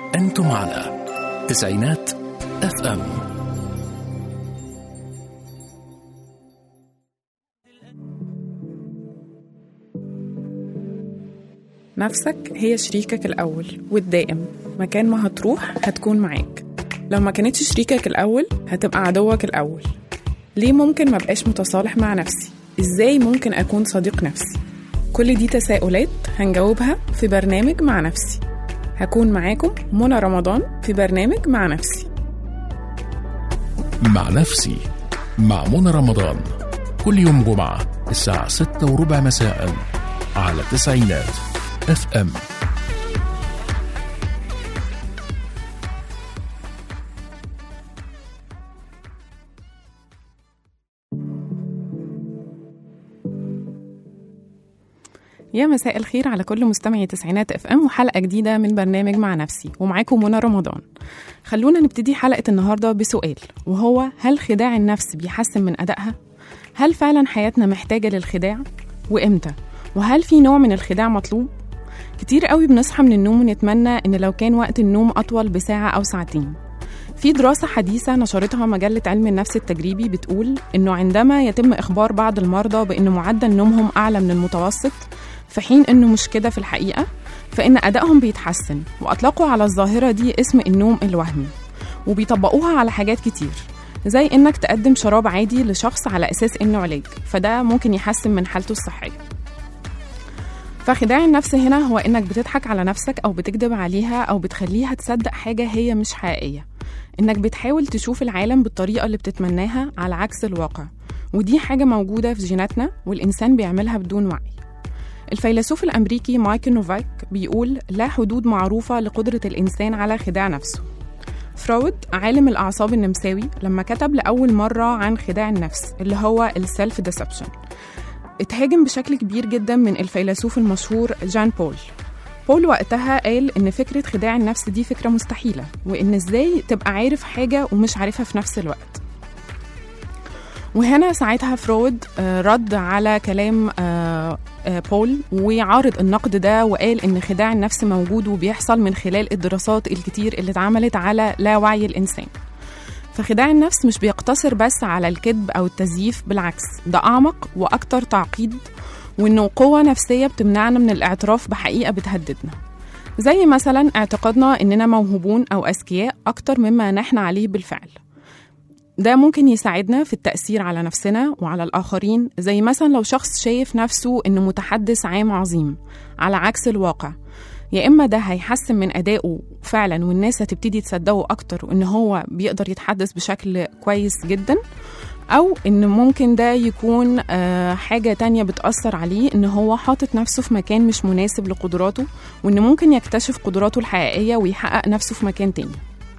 أنتم على تسعينات اف ام نفسك هي شريكك الأول والدائم مكان ما هتروح هتكون معاك لو ما كانتش شريكك الأول هتبقى عدوك الأول ليه ممكن ما بقاش متصالح مع نفسي؟ إزاي ممكن أكون صديق نفسي؟ كل دي تساؤلات هنجاوبها في برنامج مع نفسي هكون معاكم منى رمضان في برنامج مع نفسي مع نفسي مع منى رمضان كل يوم جمعة الساعة ستة وربع مساء على تسعينات اف ام يا مساء الخير على كل مستمعي تسعينات اف ام وحلقه جديده من برنامج مع نفسي ومعاكم منى رمضان خلونا نبتدي حلقه النهارده بسؤال وهو هل خداع النفس بيحسن من ادائها هل فعلا حياتنا محتاجه للخداع وامتى وهل في نوع من الخداع مطلوب كتير قوي بنصحى من النوم ونتمنى ان لو كان وقت النوم اطول بساعه او ساعتين في دراسة حديثة نشرتها مجلة علم النفس التجريبي بتقول إنه عندما يتم إخبار بعض المرضى بإن معدل نومهم أعلى من المتوسط في حين إنه مش كده في الحقيقة فإن أدائهم بيتحسن وأطلقوا على الظاهرة دي اسم النوم الوهمي وبيطبقوها على حاجات كتير زي إنك تقدم شراب عادي لشخص على أساس إنه علاج فده ممكن يحسن من حالته الصحية فخداع النفس هنا هو إنك بتضحك على نفسك أو بتكذب عليها أو بتخليها تصدق حاجة هي مش حقيقية إنك بتحاول تشوف العالم بالطريقة اللي بتتمناها على عكس الواقع ودي حاجة موجودة في جيناتنا والإنسان بيعملها بدون وعي الفيلسوف الأمريكي مايكل نوفاك بيقول لا حدود معروفة لقدرة الإنسان على خداع نفسه فرويد عالم الأعصاب النمساوي لما كتب لأول مرة عن خداع النفس اللي هو السيلف ديسبشن اتهاجم بشكل كبير جدا من الفيلسوف المشهور جان بول بول وقتها قال إن فكرة خداع النفس دي فكرة مستحيلة وإن إزاي تبقى عارف حاجة ومش عارفها في نفس الوقت وهنا ساعتها فرويد آه، رد على كلام آه، آه، بول وعارض النقد ده وقال إن خداع النفس موجود وبيحصل من خلال الدراسات الكتير اللي اتعملت على لا وعي الإنسان فخداع النفس مش بيقتصر بس على الكذب أو التزييف بالعكس ده أعمق وأكتر تعقيد وإنه قوة نفسية بتمنعنا من الاعتراف بحقيقة بتهددنا زي مثلا اعتقادنا إننا موهوبون أو أذكياء أكتر مما نحن عليه بالفعل ده ممكن يساعدنا في التأثير على نفسنا وعلى الآخرين زي مثلا لو شخص شايف نفسه إنه متحدث عام عظيم على عكس الواقع يا إما ده هيحسن من أدائه فعلا والناس هتبتدي تصدقه أكتر وإن هو بيقدر يتحدث بشكل كويس جدا أو إن ممكن ده يكون آه، حاجة تانية بتأثر عليه إن هو حاطط نفسه في مكان مش مناسب لقدراته وإن ممكن يكتشف قدراته الحقيقية ويحقق نفسه في مكان تاني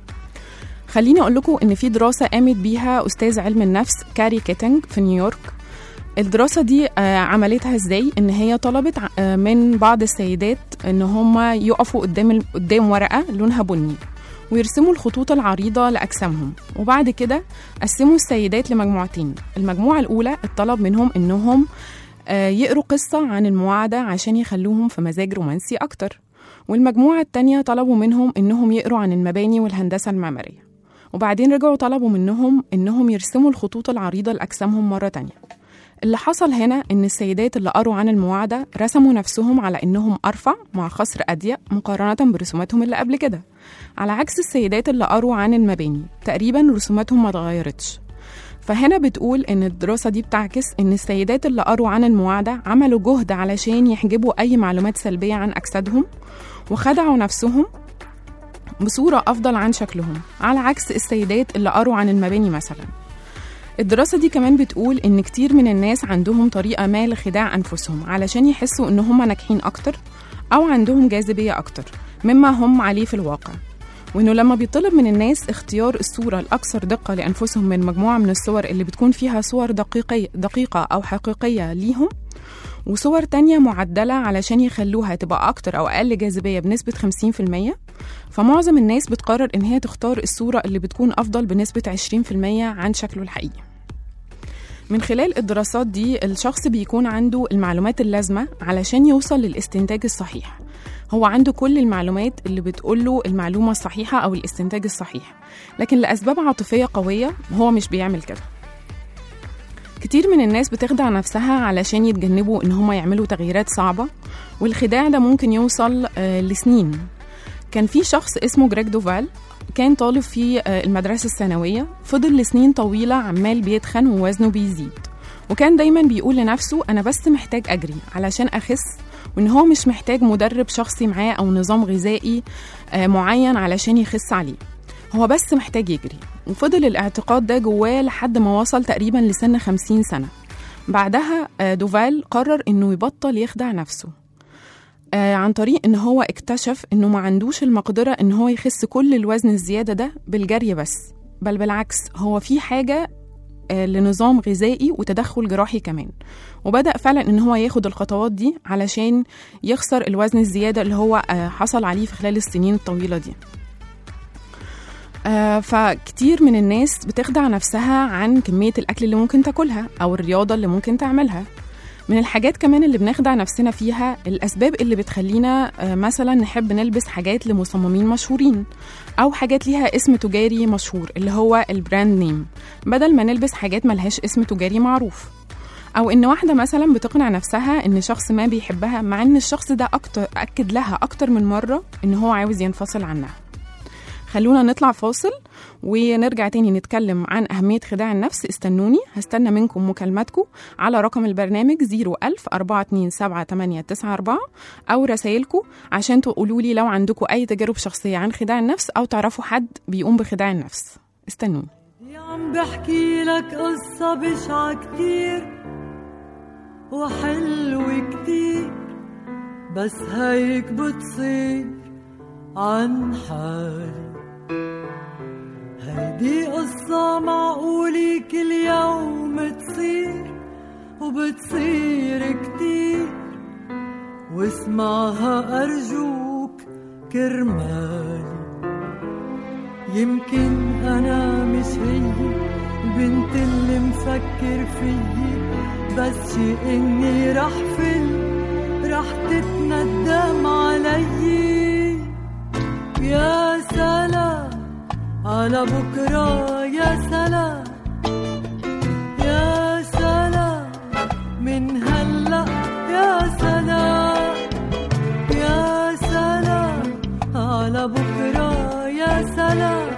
خليني أقول لكم إن في دراسة قامت بيها أستاذ علم النفس كاري كيتنج في نيويورك الدراسة دي آه، عملتها ازاي؟ إن هي طلبت ع- آه، من بعض السيدات إن هم يقفوا قدام ال- قدام ورقة لونها بني ويرسموا الخطوط العريضة لأجسامهم وبعد كده قسموا السيدات لمجموعتين المجموعة الأولى اتطلب منهم إنهم آه، يقروا قصة عن المواعدة عشان يخلوهم في مزاج رومانسي أكتر والمجموعة التانية طلبوا منهم إنهم يقروا عن المباني والهندسة المعمارية وبعدين رجعوا طلبوا منهم إنهم يرسموا الخطوط العريضة لأجسامهم مرة تانية اللي حصل هنا إن السيدات اللي قروا عن المواعدة رسموا نفسهم على إنهم أرفع مع خصر أضيق مقارنة برسوماتهم اللي قبل كده على عكس السيدات اللي قروا عن المباني تقريبا رسوماتهم ما اتغيرتش فهنا بتقول إن الدراسة دي بتعكس إن السيدات اللي قروا عن المواعدة عملوا جهد علشان يحجبوا أي معلومات سلبية عن أجسادهم وخدعوا نفسهم بصورة أفضل عن شكلهم على عكس السيدات اللي قروا عن المباني مثلا الدراسة دي كمان بتقول إن كتير من الناس عندهم طريقة ما لخداع أنفسهم علشان يحسوا إن هم ناجحين أكتر أو عندهم جاذبية أكتر مما هم عليه في الواقع وإنه لما بيطلب من الناس اختيار الصورة الأكثر دقة لأنفسهم من مجموعة من الصور اللي بتكون فيها صور دقيقية, دقيقة أو حقيقية ليهم وصور تانية معدلة علشان يخلوها تبقى أكتر أو أقل جاذبية بنسبة 50% فمعظم الناس بتقرر إن هي تختار الصورة اللي بتكون أفضل بنسبة 20% عن شكله الحقيقي من خلال الدراسات دي الشخص بيكون عنده المعلومات اللازمة علشان يوصل للاستنتاج الصحيح هو عنده كل المعلومات اللي بتقوله المعلومة الصحيحة أو الاستنتاج الصحيح لكن لأسباب عاطفية قوية هو مش بيعمل كده كتير من الناس بتخدع نفسها علشان يتجنبوا ان هم يعملوا تغييرات صعبة والخداع ده ممكن يوصل آه، لسنين كان في شخص اسمه جريج دوفال كان طالب في آه، المدرسة الثانوية فضل لسنين طويلة عمال بيتخن ووزنه بيزيد وكان دايما بيقول لنفسه أنا بس محتاج أجري علشان أخس وإن هو مش محتاج مدرب شخصي معاه أو نظام غذائي آه، معين علشان يخس عليه هو بس محتاج يجري وفضل الاعتقاد ده جواه لحد ما وصل تقريبا لسن 50 سنة بعدها آه، دوفال قرر إنه يبطل يخدع نفسه آه، عن طريق ان هو اكتشف انه ما عندوش المقدره ان هو يخس كل الوزن الزياده ده بالجري بس بل بالعكس هو في حاجه آه، لنظام غذائي وتدخل جراحي كمان وبدا فعلا ان هو ياخد الخطوات دي علشان يخسر الوزن الزياده اللي هو آه، حصل عليه في خلال السنين الطويله دي آه، فكتير من الناس بتخدع نفسها عن كمية الأكل اللي ممكن تاكلها أو الرياضة اللي ممكن تعملها من الحاجات كمان اللي بنخدع نفسنا فيها الأسباب اللي بتخلينا آه، مثلا نحب نلبس حاجات لمصممين مشهورين أو حاجات ليها اسم تجاري مشهور اللي هو البراند نيم بدل ما نلبس حاجات ملهاش اسم تجاري معروف أو إن واحدة مثلا بتقنع نفسها إن شخص ما بيحبها مع إن الشخص ده أكتر أكد لها أكتر من مرة إن هو عاوز ينفصل عنها خلونا نطلع فاصل ونرجع تاني نتكلم عن أهمية خداع النفس استنوني هستنى منكم مكالماتكم على رقم البرنامج 01000 427 أو رسايلكم عشان تقولوا لي لو عندكم أي تجارب شخصية عن خداع النفس أو تعرفوا حد بيقوم بخداع النفس استنوني يا عم بحكي لك قصة بشعة كتير وحلوة كتير بس هيك بتصير عن حالي هيدي قصة معقولة كل يوم تصير وبتصير كتير واسمعها أرجوك كرمالي يمكن أنا مش هي البنت اللي مفكر فيي بس شي إني رح فل رح تتندم علي يا سلام على بكرة يا سلام يا سلام من هلأ يا سلام يا سلام على بكرة يا سلام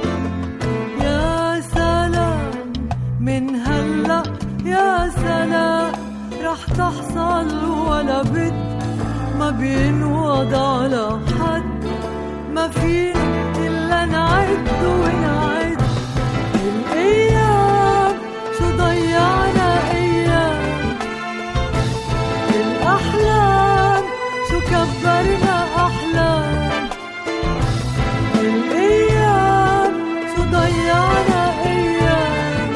يا سلام من هلأ يا سلام رح تحصل ولا بد ما بينوض على حد ما فينا إلا نعد ونعد الأيام شو ضيعنا أيام الأحلام شو كبرنا أحلام الأيام شو ضيعنا أيام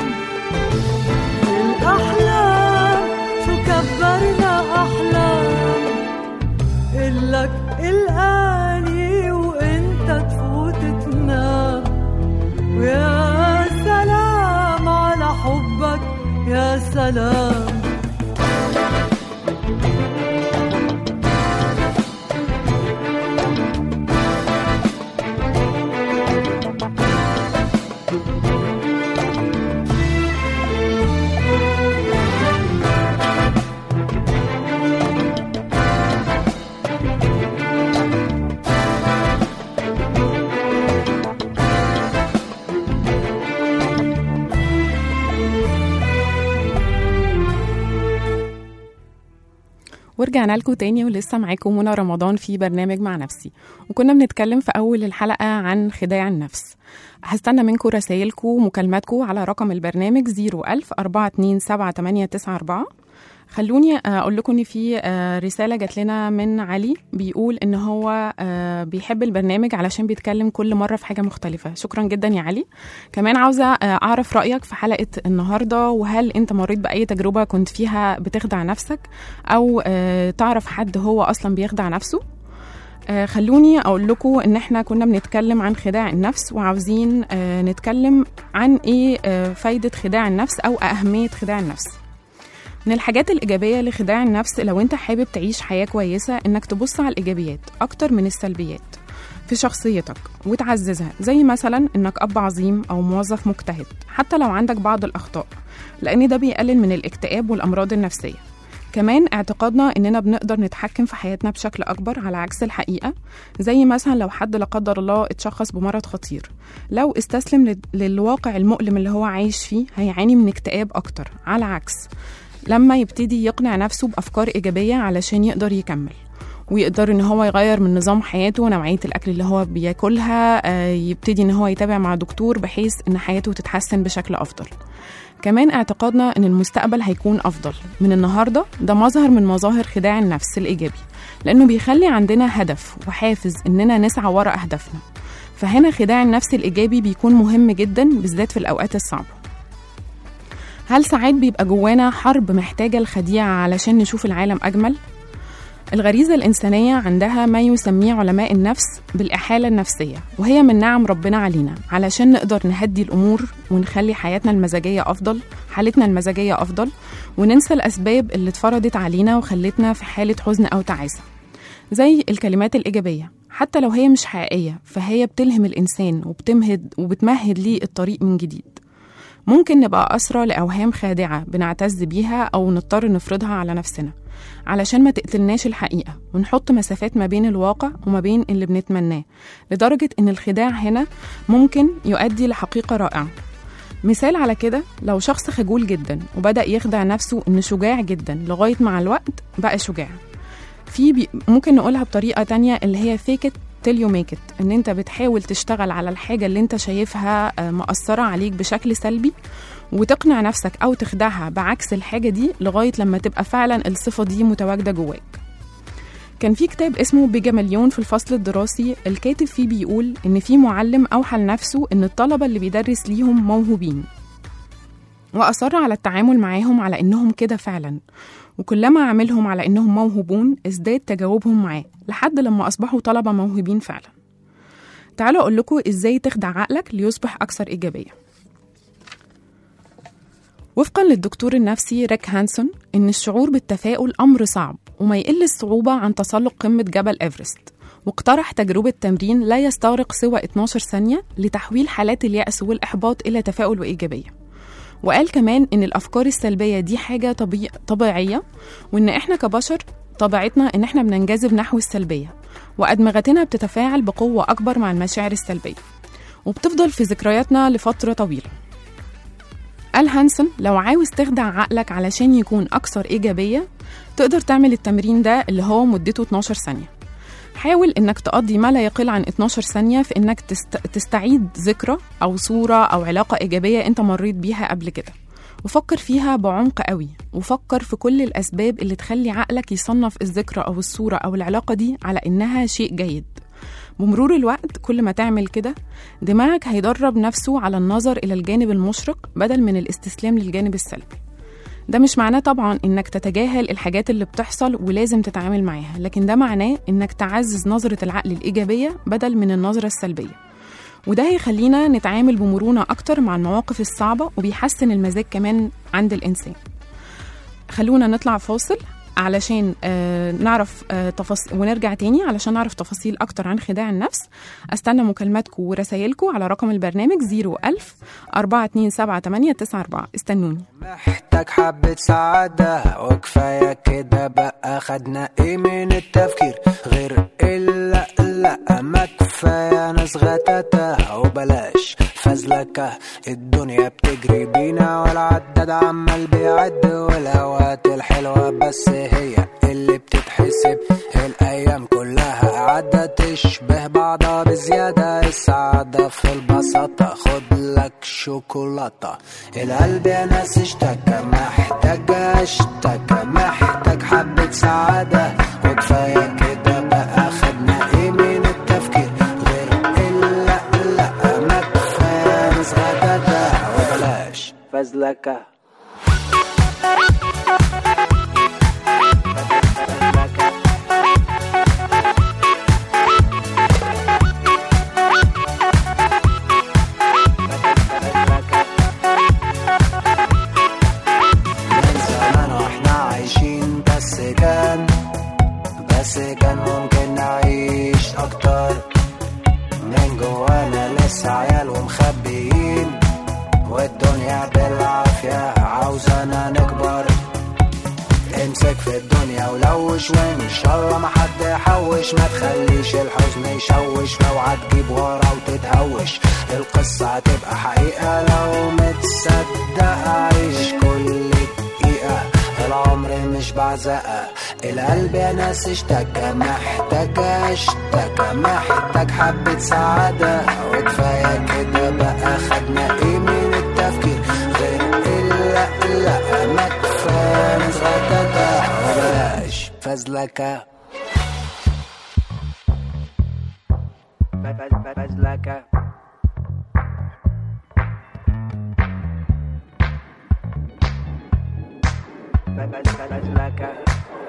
الأحلام شو كبرنا أحلام إلك الآني وإنت تفوت تنام ويا سلام على حبك يا سلام ورجعنا لكم تاني ولسه معاكم منى رمضان في برنامج مع نفسي وكنا بنتكلم في أول الحلقة عن خداع النفس هستنى منكم رسايلكم ومكالماتكم على رقم البرنامج 01000 427 خلوني اقول لكم ان في آه، رساله جات لنا من علي بيقول ان هو آه، بيحب البرنامج علشان بيتكلم كل مره في حاجه مختلفه شكرا جدا يا علي كمان عاوزه آه، اعرف رايك في حلقه النهارده وهل انت مريت باي تجربه كنت فيها بتخدع نفسك او آه، تعرف حد هو اصلا بيخدع نفسه آه خلوني اقول لكم ان احنا كنا بنتكلم عن خداع النفس وعاوزين آه نتكلم عن ايه آه فايده خداع النفس او اهميه خداع النفس من الحاجات الإيجابية لخداع النفس لو أنت حابب تعيش حياة كويسة إنك تبص على الإيجابيات أكتر من السلبيات في شخصيتك وتعززها زي مثلا إنك أب عظيم أو موظف مجتهد حتى لو عندك بعض الأخطاء لأن ده بيقلل من الاكتئاب والأمراض النفسية كمان اعتقادنا إننا بنقدر نتحكم في حياتنا بشكل أكبر على عكس الحقيقة زي مثلا لو حد لا قدر الله اتشخص بمرض خطير لو استسلم لل- للواقع المؤلم اللي هو عايش فيه هيعاني من اكتئاب أكتر على عكس لما يبتدي يقنع نفسه بأفكار إيجابية علشان يقدر يكمل ويقدر ان هو يغير من نظام حياته ونوعيه الاكل اللي هو بياكلها آه، يبتدي ان هو يتابع مع دكتور بحيث ان حياته تتحسن بشكل افضل كمان اعتقادنا ان المستقبل هيكون افضل من النهارده ده مظهر من مظاهر خداع النفس الايجابي لانه بيخلي عندنا هدف وحافز اننا نسعى ورا اهدافنا فهنا خداع النفس الايجابي بيكون مهم جدا بالذات في الاوقات الصعبه هل ساعات بيبقى جوانا حرب محتاجه الخديعه علشان نشوف العالم اجمل الغريزة الإنسانية عندها ما يسميه علماء النفس بالإحالة النفسية وهي من نعم ربنا علينا علشان نقدر نهدي الأمور ونخلي حياتنا المزاجية أفضل حالتنا المزاجية أفضل وننسى الأسباب اللي اتفرضت علينا وخلتنا في حالة حزن أو تعاسة زي الكلمات الإيجابية حتى لو هي مش حقيقية فهي بتلهم الإنسان وبتمهد وبتمهد ليه الطريق من جديد ممكن نبقى أسرى لأوهام خادعة بنعتز بيها أو نضطر نفرضها على نفسنا علشان ما تقتلناش الحقيقة ونحط مسافات ما بين الواقع وما بين اللي بنتمناه لدرجة إن الخداع هنا ممكن يؤدي لحقيقة رائعة مثال على كده لو شخص خجول جدا وبدأ يخدع نفسه إنه شجاع جدا لغاية مع الوقت بقى شجاع في بي ممكن نقولها بطريقة تانية اللي هي fake it till you make it ان انت بتحاول تشتغل على الحاجة اللي انت شايفها آه، مأثرة عليك بشكل سلبي وتقنع نفسك او تخدعها بعكس الحاجة دي لغاية لما تبقى فعلا الصفة دي متواجدة جواك كان في كتاب اسمه بيجامليون في الفصل الدراسي الكاتب فيه بيقول ان في معلم اوحى لنفسه ان الطلبة اللي بيدرس ليهم موهوبين وأصر على التعامل معاهم على إنهم كده فعلا وكلما عاملهم على إنهم موهوبون ازداد تجاوبهم معاه لحد لما أصبحوا طلبة موهوبين فعلا تعالوا أقول لكم إزاي تخدع عقلك ليصبح أكثر إيجابية وفقا للدكتور النفسي ريك هانسون إن الشعور بالتفاؤل أمر صعب وما يقل الصعوبة عن تسلق قمة جبل إيفرست واقترح تجربة تمرين لا يستغرق سوى 12 ثانية لتحويل حالات اليأس والإحباط إلى تفاؤل وإيجابية وقال كمان إن الأفكار السلبية دي حاجة طبيع طبيعية وإن إحنا كبشر طبيعتنا إن إحنا بننجذب نحو السلبية وأدمغتنا بتتفاعل بقوة أكبر مع المشاعر السلبية وبتفضل في ذكرياتنا لفترة طويلة قال هانسون لو عاوز تخدع عقلك علشان يكون أكثر إيجابية تقدر تعمل التمرين ده اللي هو مدته 12 ثانية حاول إنك تقضي ما لا يقل عن 12 ثانية في إنك تست... تستعيد ذكرى أو صورة أو علاقة إيجابية أنت مريت بيها قبل كده وفكر فيها بعمق قوي وفكر في كل الأسباب اللي تخلي عقلك يصنف الذكرى أو الصورة أو العلاقة دي على إنها شيء جيد بمرور الوقت كل ما تعمل كده دماغك هيدرب نفسه على النظر إلى الجانب المشرق بدل من الاستسلام للجانب السلبي ده مش معناه طبعا انك تتجاهل الحاجات اللي بتحصل ولازم تتعامل معاها لكن ده معناه انك تعزز نظرة العقل الإيجابية بدل من النظرة السلبية وده هيخلينا نتعامل بمرونة أكتر مع المواقف الصعبة وبيحسن المزاج كمان عند الإنسان خلونا نطلع فاصل علشان آه نعرف آه تفاصيل ونرجع تاني علشان نعرف تفاصيل أكتر عن خداع النفس أستنى مكالماتكم ورسايلكم على رقم البرنامج 01000 427 استنوني محتاج حبة سعادة وكفاية كده بقى خدنا ايه من التفكير غير إلا لا ما كفاية ناس غتاتة وبلاش فزلكة الدنيا بتجري بينا والعداد عمال بيعد والأوقات الحلوة بس هي اللي بتتحسب الأيام كلها قاعدة تشبه بعضها بزيادة السعادة في البساطة خد لك شوكولاتة القلب يا ناس اشتكى محتاج اشتكى محتاج حبة سعادة وكفاية كده بقى خدنا ايه من التفكير غير إلا لا ما كفاية ناس غداتة وبلاش فزلكة فزلكة وانا لسه عيال ومخبيين والدنيا بالعافية عاوزانا نكبر امسك في الدنيا ولوش وان شاء الله ما حد يحوش ما تخليش الحزن يشوش اوعى تجيب ورا وتتهوش القصة هتبقى حقيقة لو متصدق عيش كل دقيقة العمر مش بعزقة القلب يا ناس اشتكى محتاج اشتكى محتاج حبة سعادة وكفاية كده بقى خدنا ايه من التفكير غير الا لا ما كفاية ناس غتاتة وبلاش فزلكة فزلكة فزلكة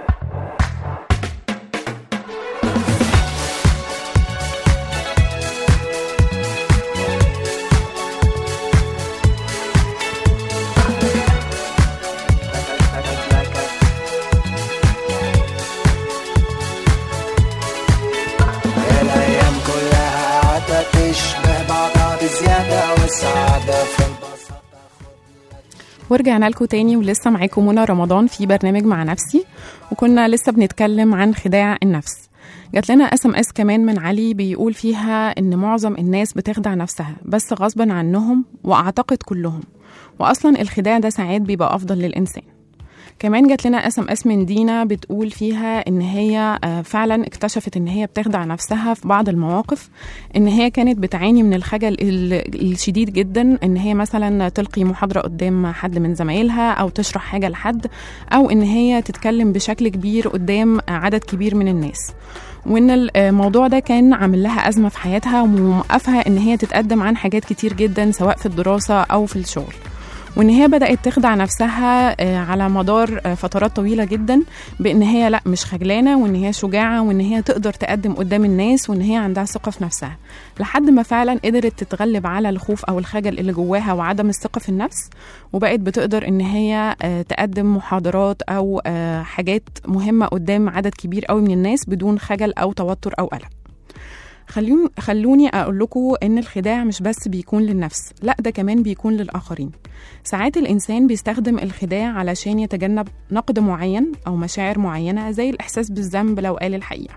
الأيام كلها قاعدة تشبه بعضها بزيادة والسعادة في البساطة ورجعنا لكم تاني ولسه معاكم منى رمضان في برنامج مع نفسي وكنا لسه بنتكلم عن خداع النفس جات لنا اس ام اس كمان من علي بيقول فيها ان معظم الناس بتخدع نفسها بس غصبا عنهم واعتقد كلهم واصلا الخداع ده ساعات بيبقى افضل للانسان كمان جات لنا اس ام اس من دينا بتقول فيها ان هي آه، فعلا اكتشفت ان هي بتخدع نفسها في بعض المواقف ان هي كانت بتعاني من الخجل ال- الشديد جدا ان هي مثلا تلقي محاضره قدام حد من زمايلها او تشرح حاجه لحد او ان هي تتكلم بشكل كبير قدام عدد كبير من الناس وان الموضوع ده كان عامل لها ازمه في حياتها وموقفها ان هي تتقدم عن حاجات كتير جدا سواء في الدراسه او في الشغل وان هي بدات تخدع نفسها آه، على مدار آه، فترات طويله جدا بان هي لا مش خجلانه وان هي شجاعه وان هي تقدر تقدم قدام الناس وان هي عندها ثقه في نفسها لحد ما فعلا قدرت تتغلب على الخوف او الخجل اللي جواها وعدم الثقه في النفس وبقت بتقدر ان هي آه، تقدم محاضرات او آه، حاجات مهمه قدام عدد كبير قوي من الناس بدون خجل او توتر او قلق خلوني خلوني اقول لكم ان الخداع مش بس بيكون للنفس لا ده كمان بيكون للاخرين ساعات الانسان بيستخدم الخداع علشان يتجنب نقد معين او مشاعر معينه زي الاحساس بالذنب لو قال الحقيقه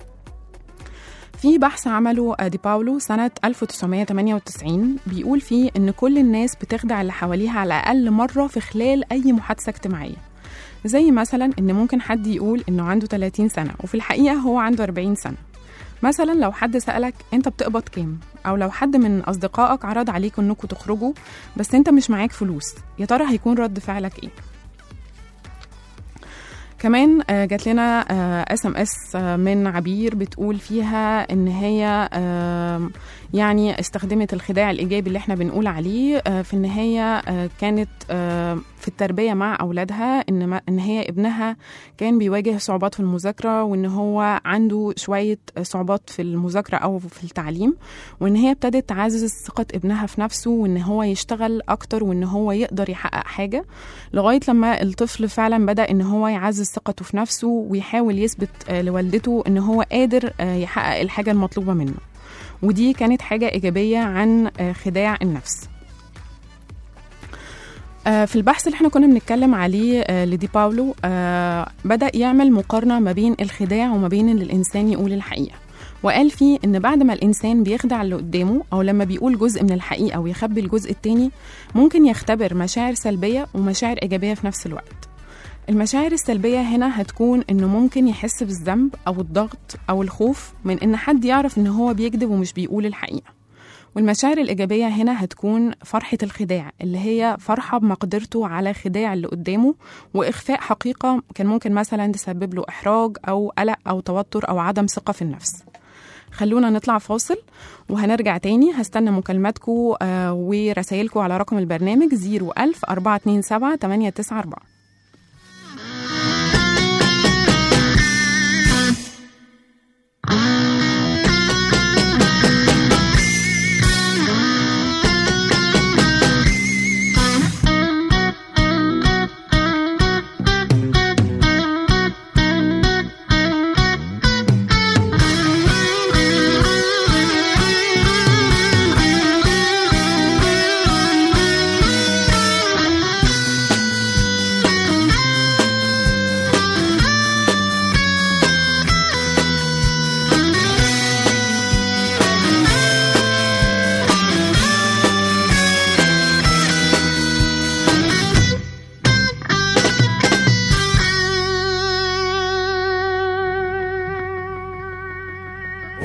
في بحث عمله دي باولو سنة 1998 بيقول فيه إن كل الناس بتخدع اللي حواليها على الأقل مرة في خلال أي محادثة اجتماعية زي مثلا إن ممكن حد يقول إنه عنده 30 سنة وفي الحقيقة هو عنده 40 سنة مثلا لو حد سألك انت بتقبض كام او لو حد من اصدقائك عرض عليك انكم تخرجوا بس انت مش معاك فلوس يا ترى هيكون رد فعلك ايه كمان آه، جات لنا اس ام اس من عبير بتقول فيها ان هي آه، يعني استخدمت الخداع الايجابي اللي احنا بنقول عليه آه، في ان هي آه، كانت آه، في التربيه مع اولادها ان ما- ان هي ابنها كان بيواجه صعوبات في المذاكره وان هو عنده شويه صعوبات في المذاكره او في التعليم وان هي ابتدت تعزز ثقه ابنها في نفسه وان هو يشتغل اكتر وان هو يقدر يحقق حاجه لغايه لما الطفل فعلا بدا ان هو يعزز ثقته في نفسه ويحاول يثبت آه، لوالدته ان هو قادر آه، يحقق الحاجه المطلوبه منه ودي كانت حاجه ايجابيه عن آه، خداع النفس آه، في البحث اللي احنا كنا بنتكلم عليه آه، لدي باولو آه، بدأ يعمل مقارنة ما بين الخداع وما بين ان الإنسان يقول الحقيقة وقال فيه ان بعد ما الإنسان بيخدع اللي قدامه أو لما بيقول جزء من الحقيقة ويخبي الجزء التاني ممكن يختبر مشاعر سلبية ومشاعر إيجابية في نفس الوقت المشاعر السلبية هنا هتكون إنه ممكن يحس بالذنب أو الضغط أو الخوف من إن حد يعرف إن هو بيكذب ومش بيقول الحقيقة والمشاعر الإيجابية هنا هتكون فرحة الخداع اللي هي فرحة بمقدرته على خداع اللي قدامه وإخفاء حقيقة كان ممكن مثلا تسبب له إحراج أو قلق أو توتر أو عدم ثقة في النفس خلونا نطلع فاصل وهنرجع تاني هستنى مكالماتكم آه ورسائلكم على رقم البرنامج 01000 427 894 Thank you.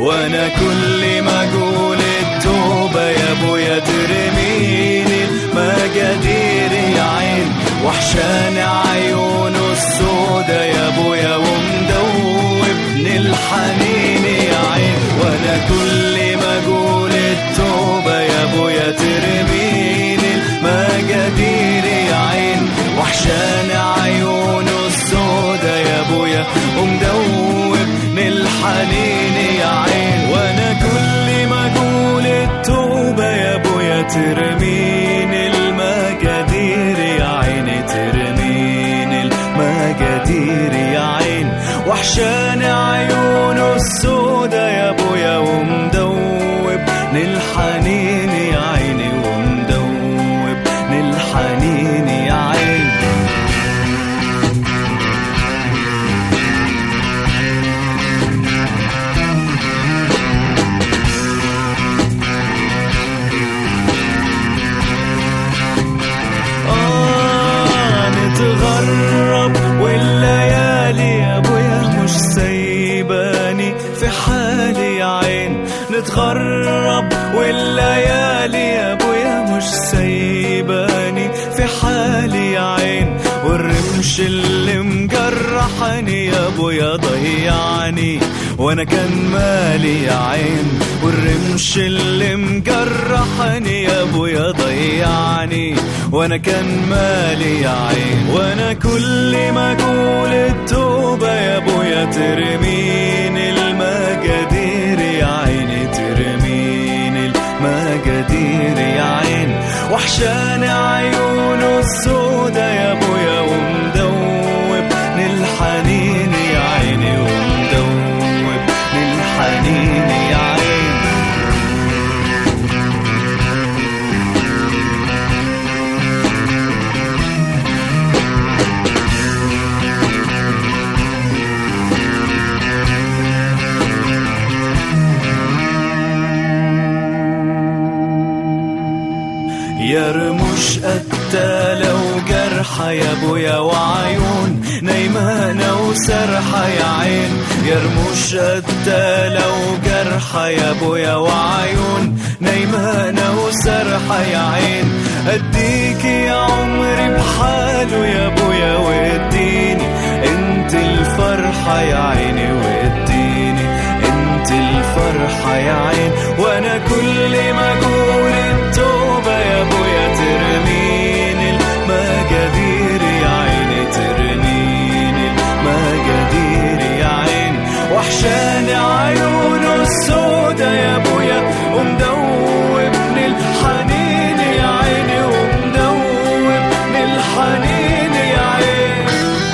وانا كل ما اقول التوبة يا ابويا ترميني المجادير يا عين وحشان عيونه السودا يا ابويا ومدوبني الحنين يا عين وانا كل ما اقول التوبة يا ابويا ترميني المجادير يا عين وحشان عيونه السودا يا ابويا ومدوبني الحنين يا عين وانا كل ما اقول التوبة يا ابويا ترميني المجادير يا عيني ترميني المجادير يا عين وحشان عيونه السودا يا ابويا ومدوبني الحنين يا عيني ومدوبني الحنين يا عين آه نتغرب والليالي يا ابويا مش سايباني في حالي يا عين نتغرب والليالي يا ابويا مش سايباني في حالي يا عين والرمش اللي مجرحني يا ابويا ضيعني وانا كان مالي يا عين والرمش اللي مجرحني يا ابويا ضيعني وانا كان مالي يا عين وانا كل ما اقول التوبة يا ابويا ترميني المجادير يا عيني ترميني المجادير يا عين وحشان عيونه السودا يا ابويا ومدوبني الحنين يا عيني ومدوبني الحنين يا عين يا رموش قتالة وجرحة يا ابويا وعيون نايمانة وسرحة يا عين يا رموش قتالة وجرحة يا ابويا وعيون نايمانة وسرحة يا عين اديك يا عمري بحاله يا ابويا واديني انت الفرحة يا عيني واديني انت الفرحة يا عين وانا كل ما اقول التوبة يا ابويا ترميني المجادير يا عيني ترميني المجادير يا عين وحشاني عيونه السودا يا ابويا ومدوبني الحنين يا عيني ومدوبني الحنين يا عين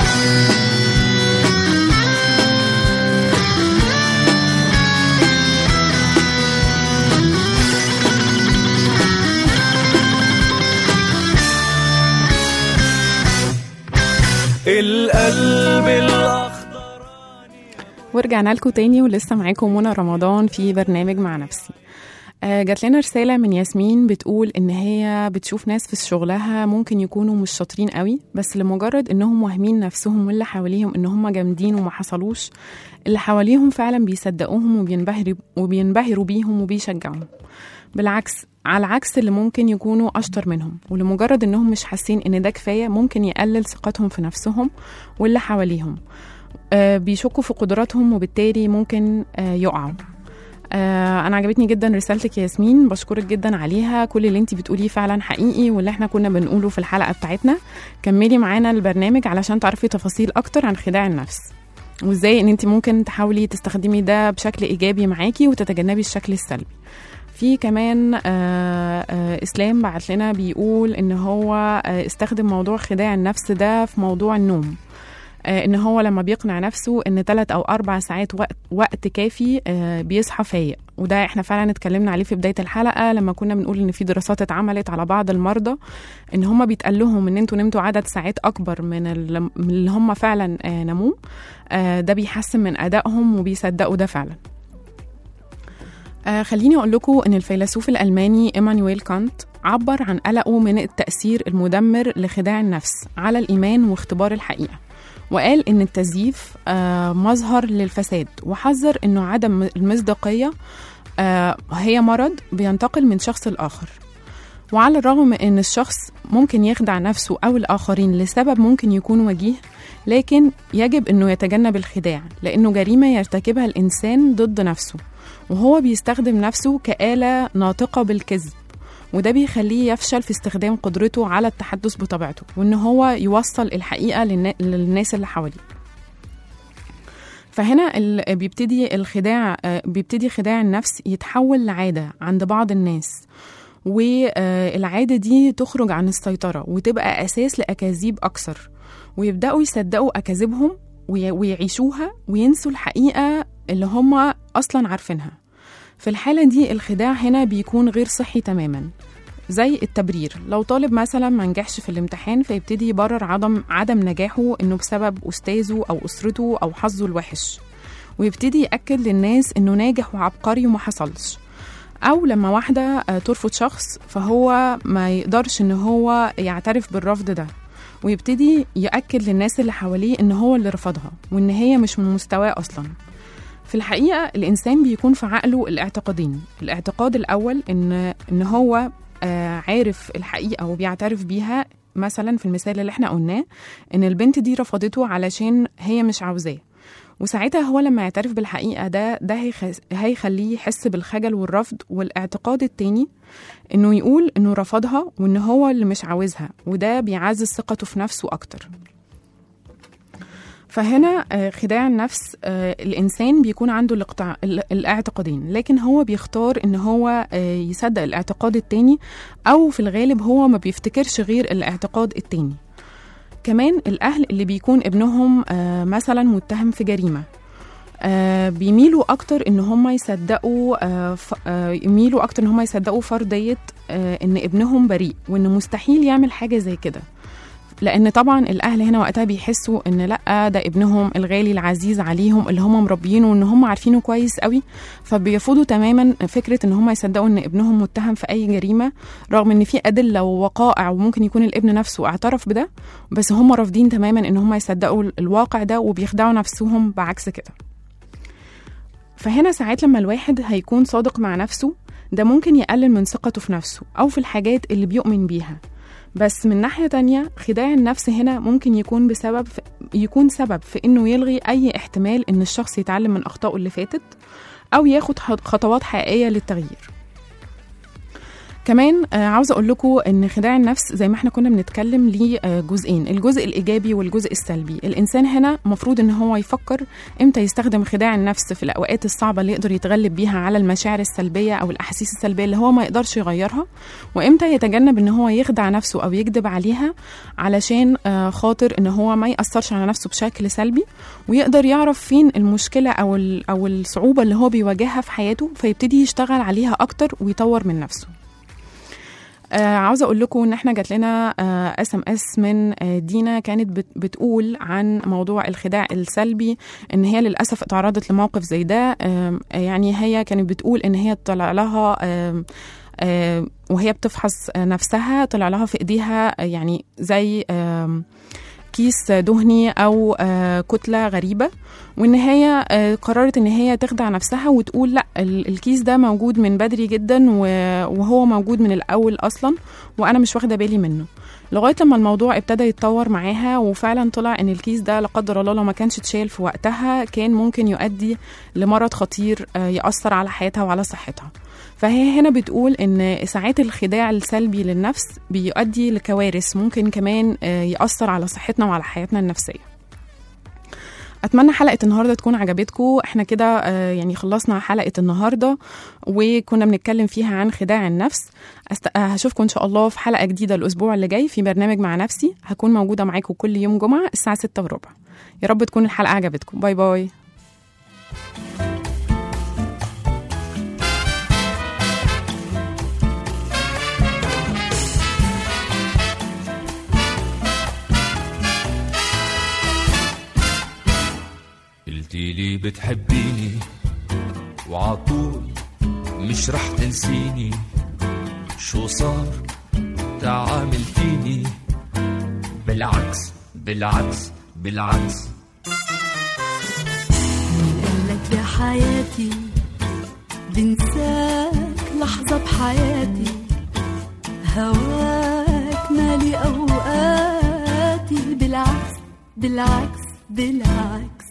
القلب الاخضر ورجعنا لكم تاني ولسه معاكم منى رمضان في برنامج مع نفسي آه، جات لنا رسالة من ياسمين بتقول إن هي بتشوف ناس في شغلها ممكن يكونوا مش شاطرين قوي بس لمجرد إنهم واهمين نفسهم واللي حواليهم إن هم جامدين وما حصلوش اللي حواليهم فعلا بيصدقوهم وبينبهروا وبينبهروا بيهم وبيشجعوهم بالعكس على عكس اللي ممكن يكونوا أشطر منهم ولمجرد إنهم مش حاسين إن ده كفاية ممكن يقلل ثقتهم في نفسهم واللي حواليهم آه، بيشكوا في قدراتهم وبالتالي ممكن آه، يقعوا آه، انا عجبتني جدا رسالتك يا ياسمين بشكرك جدا عليها كل اللي انت بتقوليه فعلا حقيقي واللي احنا كنا بنقوله في الحلقه بتاعتنا كملي معانا البرنامج علشان تعرفي تفاصيل اكتر عن خداع النفس وازاي ان انت ممكن تحاولي تستخدمي ده بشكل ايجابي معاكي وتتجنبي الشكل السلبي في كمان آه آه اسلام بعت لنا بيقول ان هو آه استخدم موضوع خداع النفس ده في موضوع النوم آه، ان هو لما بيقنع نفسه ان ثلاث او اربع ساعات وقت, وقت كافي آه، بيصحى فايق وده احنا فعلا اتكلمنا عليه في بدايه الحلقه لما كنا بنقول ان في دراسات اتعملت على بعض المرضى ان هم بيتقال لهم ان انتوا نمتوا عدد ساعات اكبر من ال- من اللي هم فعلا آه، ناموه آه، ده بيحسن من ادائهم وبيصدقوا ده فعلا آه خليني أقول لكم إن الفيلسوف الألماني إيمانويل كانت عبر عن قلقه من التأثير المدمر لخداع النفس على الإيمان واختبار الحقيقة وقال إن التزييف آه، مظهر للفساد وحذر إنه عدم المصداقية آه، هي مرض بينتقل من شخص لآخر وعلى الرغم من ان الشخص ممكن يخدع نفسه او الاخرين لسبب ممكن يكون وجيه لكن يجب انه يتجنب الخداع لانه جريمه يرتكبها الانسان ضد نفسه وهو بيستخدم نفسه كآلة ناطقة بالكذب وده بيخليه يفشل في استخدام قدرته على التحدث بطبيعته وان هو يوصل الحقيقة للنا- للناس اللي حواليه فهنا ال- بيبتدي الخداع آه، بيبتدي خداع النفس يتحول لعادة عند بعض الناس والعادة دي تخرج عن السيطرة وتبقى أساس لأكاذيب أكثر ويبدأوا يصدقوا أكاذيبهم وي- ويعيشوها وينسوا الحقيقة اللي هم أصلا عارفينها في الحالة دي الخداع هنا بيكون غير صحي تماما زي التبرير لو طالب مثلا ما نجحش في الامتحان فيبتدي يبرر عدم عدم نجاحه انه بسبب استاذه او اسرته او حظه الوحش ويبتدي ياكد للناس انه ناجح وعبقري وما حصلش او لما واحده آه، ترفض شخص فهو ما يقدرش ان هو يعترف بالرفض ده ويبتدي ياكد للناس اللي حواليه ان هو اللي رفضها وان هي مش من مستواه اصلا في الحقيقه الانسان بيكون في عقله الاعتقادين الاعتقاد الاول ان ان هو آه، عارف الحقيقه وبيعترف بيها مثلا في المثال اللي احنا قلناه ان البنت دي رفضته علشان هي مش عاوزاه وساعتها هو لما يعترف بالحقيقة ده ده هيخ- هيخليه يحس بالخجل والرفض والاعتقاد التاني انه يقول انه رفضها وان هو اللي مش عاوزها وده بيعزز ثقته في نفسه اكتر فهنا آه، خداع النفس آه، الانسان بيكون عنده الاقتع... ال- الاعتقادين لكن هو بيختار ان هو آه، يصدق الاعتقاد التاني او في الغالب هو ما بيفتكرش غير الاعتقاد التاني كمان الاهل اللي بيكون ابنهم آه، مثلا متهم في جريمه آه، بيميلوا اكتر ان هم يصدقوا آه، ف- آه، يميلوا اكتر ان هم يصدقوا فرضيه آه، ان ابنهم بريء وان مستحيل يعمل حاجه زي كده لان طبعا الاهل هنا وقتها بيحسوا ان لا ده ابنهم الغالي العزيز عليهم اللي هم مربيينه وان هم عارفينه كويس قوي فبيرفضوا تماما فكره ان هم يصدقوا ان ابنهم متهم في اي جريمه رغم ان في ادله ووقائع وممكن يكون الابن نفسه اعترف بده بس هم رافضين تماما ان هم يصدقوا الواقع ده وبيخدعوا نفسهم بعكس كده فهنا ساعات لما الواحد هيكون صادق مع نفسه ده ممكن يقلل من ثقته في نفسه أو في الحاجات اللي بيؤمن بيها بس من ناحية تانية خداع النفس هنا ممكن يكون بسبب في يكون سبب في إنه يلغي أي احتمال إن الشخص يتعلم من أخطائه اللي فاتت أو ياخد خطوات حقيقية للتغيير كمان آه، عاوزه اقول لكم ان خداع النفس زي ما احنا كنا بنتكلم ليه آه، جزئين الجزء الايجابي والجزء السلبي الانسان هنا مفروض ان هو يفكر امتى يستخدم خداع النفس في الاوقات الصعبه اللي يقدر يتغلب بيها على المشاعر السلبيه او الاحاسيس السلبيه اللي هو ما يقدرش يغيرها وامتى يتجنب ان هو يخدع نفسه او يكذب عليها علشان آه، خاطر ان هو ما ياثرش على نفسه بشكل سلبي ويقدر يعرف فين المشكله او ال- او الصعوبه اللي هو بيواجهها في حياته فيبتدي يشتغل عليها اكتر ويطور من نفسه آه عاوزه اقول لكم ان احنا جات لنا اس ام اس من آه دينا كانت بت بتقول عن موضوع الخداع السلبي ان هي للاسف اتعرضت لموقف زي ده آم، يعني هي كانت بتقول ان هي طلع لها آم، آم، وهي بتفحص نفسها طلع لها في ايديها آه، يعني زي آم، كيس دهني او آه، كتله غريبه وان هي آه، قررت ان هي تخدع نفسها وتقول لا ال- الكيس ده موجود من بدري جدا و- وهو موجود من الاول اصلا وانا مش واخده بالي منه لغايه لما الموضوع ابتدى يتطور معاها وفعلا طلع ان الكيس ده لا قدر الله لو ما كانش اتشال في وقتها كان ممكن يؤدي لمرض خطير آه، ياثر على حياتها وعلى صحتها فهي هنا بتقول ان ساعات الخداع السلبي للنفس بيؤدي لكوارث ممكن كمان آه، ياثر على صحتنا وعلى حياتنا النفسيه اتمنى حلقه النهارده تكون عجبتكم احنا كده آه، يعني خلصنا حلقه النهارده وكنا بنتكلم فيها عن خداع النفس أست... آه، هشوفكم ان شاء الله في حلقه جديده الاسبوع اللي جاي في برنامج مع نفسي هكون موجوده معاكم كل يوم جمعه الساعه 6 وربع يا رب تكون الحلقه عجبتكم باي باي قلتي لي بتحبيني وعطول مش رح تنسيني شو صار تعامل فيني بالعكس بالعكس بالعكس قالك يا حياتي بنساك لحظة بحياتي هواك مالي أوقاتي بالعكس بالعكس بالعكس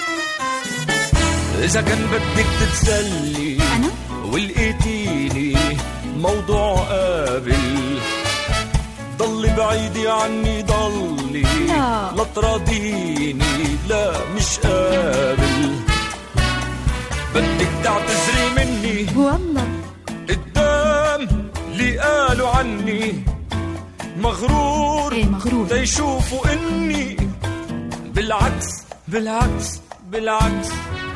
إذا كان بدك تتسلي أنا؟ ولقيتيني موضوع قابل ضلي بعيدي عني ضلي لا. لا تراضيني لا مش قابل بدك تعتذري مني والله قدام اللي قالوا عني مغرور إيه مغرور تيشوفوا اني بالعكس بالعكس بالعكس